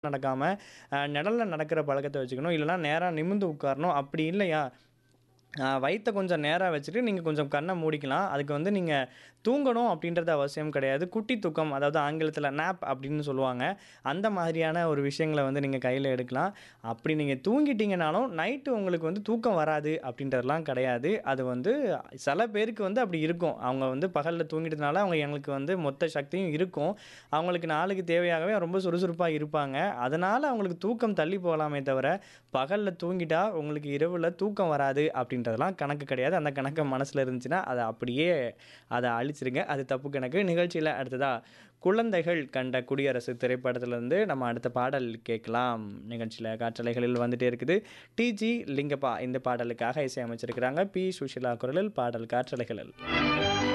நடக்காம, அ நிழல்ல நடக்கிற பழக்கத்த வச்சுக்கணும். இல்லன்னா நேரா நிமிர்ந்து உட்காரணும். அப்படி இல்லையா, அ வயித்த கொஞ்சம் நேரா வச்சுட்டு, நீங்க கொஞ்சம் கண்ண மூடிக்கலாம். அதுக்கு வந்து நீங்க தூங்கணும் அப்படின்றது அவசியம் கிடையாது. குட்டி தூக்கம், அதாவது ஆங்கிலத்தில நேப் அப்படின்னு சொல்லுவாங்க. அந்த மாதிரியான ஒரு விஷயங்கள வந்து நீங்க கையில எடுக்கலாம். அப்படி நீங்க தூங்கிட்டீங்கனாலும், நைட்டு உங்களுக்கு வந்து தூக்கம் வராது அப்படின்றதெல்லாம் கிடையாது. அது வந்து சில பேருக்கு வந்து அப்படி இருக்கும். அவங்க வந்து பகல்ல தூங்கிட்டதுனால, அவங்க எங்களுக்கு வந்து மொத்த சக்தியும் இருக்கும். அவங்களுக்கு நாளுக்கு தேவையாகவே ரொம்ப சுறுசுறுப்பா இருப்பாங்க. அதனால அவங்களுக்கு தூக்கம் தள்ளி போகலாமே தவிர, பகல்ல தூங்கிட்டா உங்களுக்கு இரவுல தூக்கம் வராது அப்படின்றதெல்லாம் கணக்கு கிடையாது. அந்த கணக்கு மனசுல இருந்துச்சுன்னா, அத அப்படியே அத அழிச்சிருங்க. அது தப்பு கணக்கு. நிகழ்ச்சியில அடுத்ததா, குழந்தைகள் கண்ட குடியரசு திரைப்படத்திலிருந்து நம்ம அடுத்த பாடல் கேட்கலாம். நிகழ்ச்சியில காற்றலைகளில் வந்துட்டே இருக்குது. டி.ஜி. லிங்கப்பா இந்த பாடலுக்காக இசையமைச்சிருக்கிறாங்க. பி. சுஷீலா குரலில் பாடல் காற்றலைகளில்.